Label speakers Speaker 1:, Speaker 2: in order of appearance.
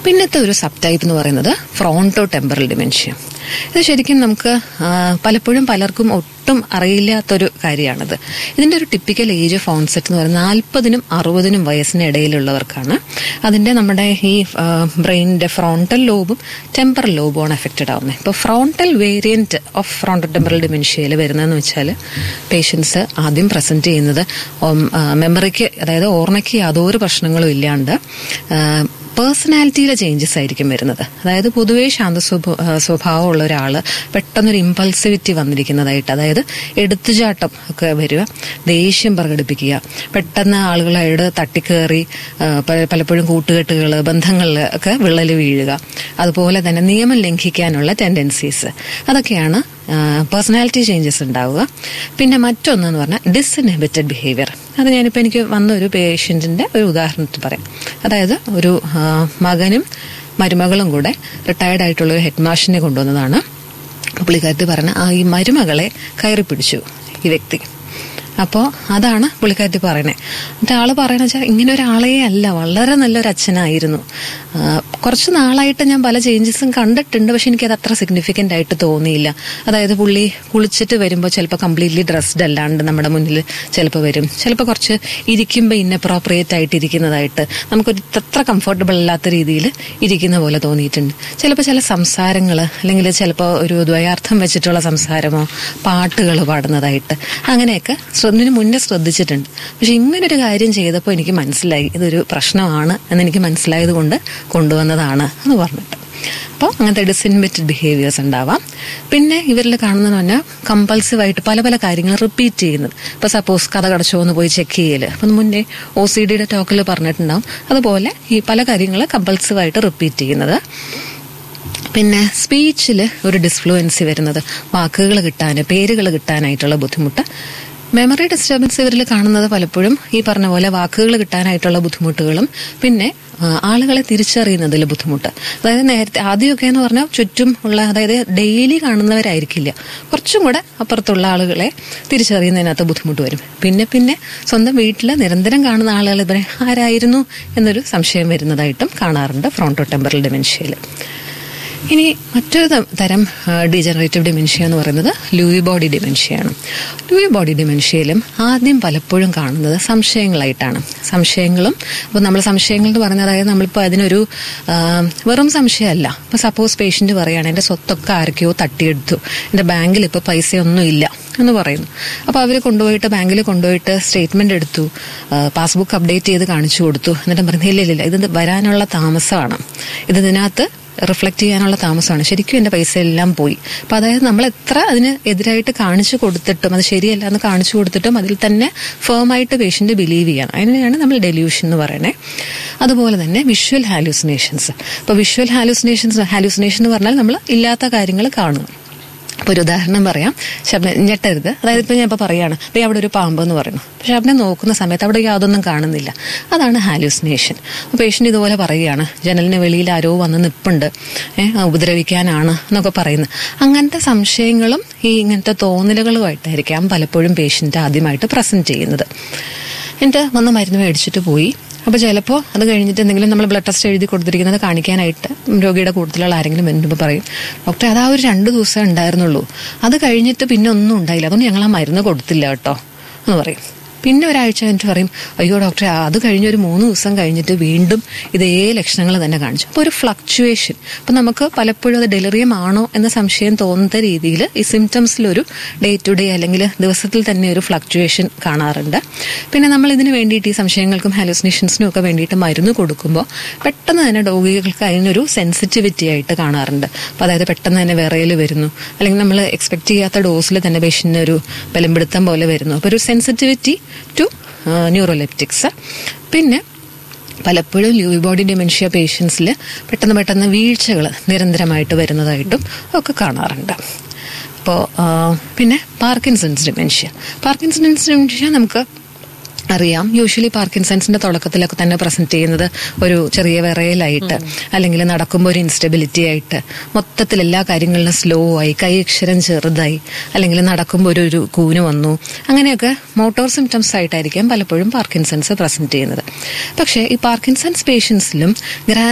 Speaker 1: പിന്നത്തെ ഒരു sub type എന്ന് പറയുന്നത് ഫ്രോണ്ടോ ടെമ്പറൽ ഡിമെൻഷ്യ ഇത് ശരിക്കും നമുക്ക് ആ, പലപ്പോഴും പലർക്കും ഒട്ടും അറിയില്ലാത്തൊരു കാര്യമാണിത് ഇതിന്റെ ഒരു ടിപ്പിക്കൽ ഏജ് ഓഫ് ഓൺസെറ്റ് എന്ന് പറയുന്നത് നാൽപ്പതിനും അറുപതിനും വയസ്സിന് ഇടയിലുള്ളവർക്കാണ് അതിന്റെ നമ്മുടെ ഈ ബ്രെയിനിന്റെ ഫ്രോണ്ടൽ ലോബും ടെമ്പറൽ ലോബുമാണ് എഫക്റ്റഡ് ആവുന്നത് ഇപ്പോൾ frontal variant of frontal temporal ഡിമെൻഷ്യയിൽ വരുന്നതെന്ന് വെച്ചാൽ പേഷ്യൻസ് ആദ്യം പ്രസന്റ് ചെയ്യുന്നത് മെമ്മറിക്ക് അതായത് ഓർമ്മയ്ക്ക് യാതൊരു പ്രശ്നങ്ങളും ഇല്ലാണ്ട് പേഴ്സണാലിറ്റിയിലെ ചേഞ്ചസ് ആയിരിക്കും വരുന്നത് അതായത് പൊതുവേ ശാന്ത സ്വഭ- ആ, സ്വഭാവമുള്ള ഒരാൾ പെട്ടെന്നൊരു ഇമ്പൾസിവിറ്റി വന്നിരിക്കുന്നതായിട്ട് അതായത് എടുത്തുചാട്ടം ഒക്കെ വരിക ദേഷ്യം പ്രകടിപ്പിക്കുക പെട്ടെന്ന് ആളുകളായിട്ട് തട്ടിക്കേറി ആ, പല- പലപ്പോഴും കൂട്ടുകെട്ടുകൾ ബന്ധങ്ങളിൽ ഒക്കെ വിള്ളൽ വീഴുക അതുപോലെ തന്നെ നിയമം ലംഘിക്കാനുള്ള ടെൻഡൻസീസ് അതൊക്കെയാണ് പേഴ്സണാലിറ്റി ചേഞ്ചസ് ഉണ്ടാവുക പിന്നെ മറ്റൊന്നെന്ന് പറഞ്ഞാൽ ഡിസ്ഇൻഹിബിറ്റഡ് ബിഹേവിയർ അത് ഞാനിപ്പോൾ എനിക്ക് വന്ന ഒരു പേഷ്യൻറ്റിൻ്റെ ഒരു ഉദാഹരണത്തിൽ പറയാം അതായത് ഒരു ആ, മകനും മരുമകളും കൂടെ റിട്ടയർഡ് ആയിട്ടുള്ള ഒരു ഹെഡ് മാഷിനെ കൊണ്ടുവന്നതാണ് പുള്ളിക്കാരത്തി പറഞ്ഞ ആ ഈ മരുമകളെ കയറി പിടിച്ചു ഈ വ്യക്തി അപ്പോൾ അതാണ് പുള്ളിക്കാരത്തി പറയണേ എന്നിട്ട് ആള് പറയണ വെച്ചാൽ ഇങ്ങനെ ഒരാളേ അല്ല വളരെ നല്ലൊരു അച്ഛനായിരുന്നു ആ, കുറച്ച് നാളായിട്ട് ഞാൻ പല ചേഞ്ചസും കണ്ടിട്ടുണ്ട് പക്ഷെ എനിക്കത് അത്ര സിഗ്നിഫിക്കൻ്റ് ആയിട്ട് തോന്നിയില്ല അതായത് പുള്ളി കുളിച്ചിട്ട് വരുമ്പോൾ ചിലപ്പോൾ കംപ്ലീറ്റ്ലി ഡ്രസ്ഡ് അല്ലാണ്ട് നമ്മുടെ മുന്നിൽ ചിലപ്പോൾ വരും ചിലപ്പോൾ കുറച്ച് ഇരിക്കുമ്പോൾ ഇന്നപ്രോപ്രിയേറ്റ് ആയിട്ട് ഇരിക്കുന്നതായിട്ട് നമുക്കൊരു അത്ര കംഫർട്ടബിൾ അല്ലാത്ത രീതിയിൽ ഇരിക്കുന്ന പോലെ തോന്നിയിട്ടുണ്ട് ചിലപ്പോൾ ചില സംസാരങ്ങൾ അല്ലെങ്കിൽ ചിലപ്പോൾ ഒരു ദ്വയാർത്ഥം വെച്ചിട്ടുള്ള സംസാരമോ പാട്ടുകൾ പാടുന്നതായിട്ട് അങ്ങനെയൊക്കെ ഇതിന് മുന്നേ ശ്രദ്ധിച്ചിട്ടുണ്ട് പക്ഷെ ഇങ്ങനൊരു കാര്യം ചെയ്തപ്പോൾ എനിക്ക് മനസ്സിലായി ഇതൊരു പ്രശ്നമാണ് എന്നെനിക്ക് മനസ്സിലായത് കൊണ്ട് കൊണ്ടുവന്നതാണ് എന്ന് പറഞ്ഞിട്ട് അപ്പോൾ അങ്ങനത്തെ ഡിസിൻബിറ്റഡ് ബിഹേവിയേഴ്സ് ഉണ്ടാവാം പിന്നെ ഇവരിൽ കാണുന്നതെന്ന് പറഞ്ഞാൽ കമ്പൾസീവായിട്ട് പല പല കാര്യങ്ങൾ റിപ്പീറ്റ് ചെയ്യുന്നത് ഇപ്പോൾ സപ്പോസ് കഥ കടച്ചോ എന്ന് പോയി ചെക്ക് ചെയ്യൽ അപ്പം മുന്നേ ഒ സി ഡിയുടെ ടോക്കിൽ പറഞ്ഞിട്ടുണ്ടാവും അതുപോലെ ഈ പല കാര്യങ്ങൾ കമ്പൾസീവായിട്ട് റിപ്പീറ്റ് ചെയ്യുന്നത് പിന്നെ സ്പീച്ചിൽ ഒരു ഡിസ്ഫ്ലുവൻസി വരുന്നത് വാക്കുകൾ കിട്ടാൻ പേരുകൾ കിട്ടാനായിട്ടുള്ള ബുദ്ധിമുട്ട് മെമ്മറി ഡിസ്റ്റർബൻസ് ഇവരിൽ കാണുന്നത് പലപ്പോഴും ഈ പറഞ്ഞ പോലെ വാക്കുകൾ കിട്ടാനായിട്ടുള്ള ബുദ്ധിമുട്ടുകളും പിന്നെ ആ, ആളുകളെ തിരിച്ചറിയുന്നതിൽ ബുദ്ധിമുട്ട് അതായത് നേരത്തെ ആദ്യമൊക്കെ എന്ന് പറഞ്ഞാൽ ചുറ്റും ഉള്ള അതായത് ഡെയിലി കാണുന്നവരായിരിക്കില്ല കുറച്ചും കൂടെ അപ്പുറത്തുള്ള ആളുകളെ തിരിച്ചറിയുന്നതിനകത്ത് ബുദ്ധിമുട്ട് വരും പിന്നെ പിന്നെ സ്വന്തം വീട്ടിൽ നിരന്തരം കാണുന്ന ആളുകൾ ഇവരെ ആരായിരുന്നു എന്നൊരു സംശയം വരുന്നതായിട്ടും കാണാറുണ്ട് ഫ്രോണ്ടോ ടെമ്പറൽ ഡിമെൻഷ്യയിൽ ഇനി മറ്റൊരു ത- തരം ഡീജനറേറ്റീവ് ഡിമെൻഷ്യ എന്ന് പറയുന്നത് ലൂയി ബോഡി ഡിമെൻഷ്യയാണ് ലൂയി ബോഡി ഡിമെൻഷ്യയിലും ആദ്യം പലപ്പോഴും കാണുന്നത് സംശയങ്ങളായിട്ടാണ് സംശയങ്ങളും അപ്പോൾ നമ്മൾ സംശയങ്ങൾ എന്ന് പറയുന്നത് അതായത് നമ്മളിപ്പോൾ അതിനൊരു ആ, വെറും സംശയമല്ല ഇപ്പോൾ സപ്പോസ് പേഷ്യന്റ് പറയുകയാണ് എൻ്റെ സ്വത്തൊക്കെ ആരൊക്കെയോ തട്ടിയെടുത്തു എൻ്റെ ബാങ്കിൽ ഇപ്പോൾ പൈസയൊന്നും ഇല്ല എന്ന് പറയുന്നു അപ്പോൾ അവർ കൊണ്ടുപോയിട്ട് ബാങ്കിൽ കൊണ്ടുപോയിട്ട് സ്റ്റേറ്റ്മെന്റ് എടുത്തു പാസ്ബുക്ക് അപ്ഡേറ്റ് ചെയ്ത് കാണിച്ചു കൊടുത്തു എന്നിട്ട് പറഞ്ഞു ഇല്ല ഇല്ല ഇല്ല, ഇത് വരാനുള്ള താമസമാണ് ഇത് ഇതിനകത്ത് റിഫ്ലക്ട് ചെയ്യാനുള്ള താമസമാണ് ശരിക്കും എൻ്റെ പൈസ എല്ലാം പോയി അപ്പൊ അതായത് നമ്മൾ എത്ര അതിന് എതിരായിട്ട് കാണിച്ചു കൊടുത്തിട്ടും അത് ശരിയല്ല എന്ന് കാണിച്ചു കൊടുത്തിട്ടും അതിൽ തന്നെ ഫേമായിട്ട് പേഷ്യന്റ് ബിലീവ് ചെയ്യണം അതിനെയാണ് നമ്മൾ ഡെല്യൂഷൻ എന്ന് പറയണേ അതുപോലെ തന്നെ വിഷ്വൽ ഹാലൂസിനേഷൻസ് ഇപ്പൊ വിഷ്വൽ ഹാലൂസിനേഷൻസ് ഹാലൂസിനേഷൻ എന്ന് പറഞ്ഞാൽ നമ്മൾ ഇല്ലാത്ത കാര്യങ്ങൾ കാണുക അപ്പൊ ഒരു ഉദാഹരണം പറയാം ശബ്ദം ഞെട്ടരുത് അതായത് ഇപ്പൊ ഞാൻ ഇപ്പൊ പറയാണ് ദേ അവിടെ ഒരു പാമ്പ് എന്ന് പറയുന്നു പക്ഷെ അവിടെ നോക്കുന്ന സമയത്ത് അവിടെ യാതൊന്നും കാണുന്നില്ല അതാണ് ഹാലൂസിനേഷൻ അപ്പൊ പേഷ്യന്റ് ഇതുപോലെ പറയുകയാണ് ജനലിന് വെളിയിൽ ആരോ വന്ന് നിപ്പുണ്ട് ഏഹ് ഉപദ്രവിക്കാനാണ് എന്നൊക്കെ പറയുന്നത് അങ്ങനത്തെ സംശയങ്ങളും ഈ ഇങ്ങനത്തെ തോന്നലുകളുമായിട്ടായിരിക്കാം പലപ്പോഴും പേഷ്യന്റ് ആദ്യമായിട്ട് പ്രസന്റ് ചെയ്യുന്നത് എന്നിട്ട് വന്ന് മരുന്ന് മേടിച്ചിട്ട് പോയി അപ്പോൾ ചിലപ്പോൾ അത് കഴിഞ്ഞിട്ട് എന്തെങ്കിലും നമ്മൾ ബ്ലഡ് ടെസ്റ്റ് എഴുതി കൊടുത്തിരിക്കുന്നത് കാണിക്കാനായിട്ട് രോഗിയുടെ കൂട്ടത്തിലുള്ള ആരെങ്കിലും വരുമ്പോൾ പറയും ഡോക്ടർ അത് ആ ഒരു രണ്ട് ദിവസം ഉണ്ടായിരുന്നുള്ളൂ അത് കഴിഞ്ഞിട്ട് പിന്നെ ഒന്നും ഉണ്ടായില്ല അതുകൊണ്ട് ഞങ്ങൾ ആ മരുന്ന് കൊടുത്തില്ല കേട്ടോ എന്ന് പറയും പിന്നെ ഒരാഴ്ച കഴിഞ്ഞിട്ട് പറയും അയ്യോ ഡോക്ടറെ അത് കഴിഞ്ഞ് ഒരു മൂന്ന് ദിവസം കഴിഞ്ഞിട്ട് വീണ്ടും ഇതേ ലക്ഷണങ്ങൾ തന്നെ കാണിച്ചു അപ്പോൾ ഒരു ഫ്ലക്ച്വേഷൻ അപ്പം നമുക്ക് പലപ്പോഴും അത് ഡെലിറിയം ആണോ എന്ന സംശയം തോന്നുന്ന രീതിയിൽ ഈ സിംറ്റംസിലൊരു ഡേ ടു ഡേ അല്ലെങ്കിൽ ദിവസത്തിൽ തന്നെ ഒരു ഫ്ലക്ച്വേഷൻ കാണാറുണ്ട് പിന്നെ നമ്മൾ ഇതിന് വേണ്ടിയിട്ട് ഈ സംശയങ്ങൾക്കും ഹാലുസിനേഷൻസിനും ഒക്കെ വേണ്ടിയിട്ട് മരുന്ന് കൊടുക്കുമ്പോൾ പെട്ടെന്ന് തന്നെ രോഗികൾക്ക് അതിനൊരു സെൻസിറ്റിവിറ്റി ആയിട്ട് കാണാറുണ്ട് അപ്പോൾ അതായത് പെട്ടെന്ന് തന്നെ വിറയൽ വരുന്നു അല്ലെങ്കിൽ നമ്മൾ എക്സ്പെക്ട് ചെയ്യാത്ത ഡോസിൽ തന്നെ പേഷ്യന്റിന് ഒരു ബലംപിടുത്തം പോലെ വരുന്നു അപ്പോൾ ഒരു സെൻസിറ്റിവിറ്റി ടു ന്യൂറോലെപ്റ്റിക്സ് പിന്നെ പലപ്പോഴും ലൂയി ബോഡി ഡിമെൻഷ്യ പേഷ്യൻസിൽ പെട്ടെന്ന് പെട്ടെന്ന് വീഴ്ചകൾ നിരന്തരമായിട്ട് വരുന്നതായിട്ടും ഒക്കെ കാണാറുണ്ട് അപ്പോൾ പിന്നെ പാർക്കിൻസൺസ് ഡിമെൻഷ്യ പാർക്കിൻസൺസ് ഡിമെൻഷ്യ നമുക്ക് അറിയാം യൂഷ്വലി പാർക്കിൻസൺസിന്റെ തുടക്കത്തിലൊക്കെ തന്നെ പ്രസന്റ് ചെയ്യുന്നത് ഒരു ചെറിയ വിറയലായിട്ട് അല്ലെങ്കിൽ നടക്കുമ്പോൾ ഒരു ഇൻസ്റ്റബിലിറ്റി ആയിട്ട് മൊത്തത്തിൽ എല്ലാ കാര്യങ്ങളിലും സ്ലോ ആയി കൈ അക്ഷരം ചെറുതായി അല്ലെങ്കിൽ നടക്കുമ്പോൾ ഒരു ഒരു കൂന് വന്നു അങ്ങനെയൊക്കെ മോട്ടോർ സിംറ്റംസ് ആയിട്ടായിരിക്കാം പലപ്പോഴും പാർക്കിൻസൺസ് പ്രസന്റ് ചെയ്യുന്നത് പക്ഷേ ഈ പാർക്കിൻസൺസ് പേഷ്യൻസിലും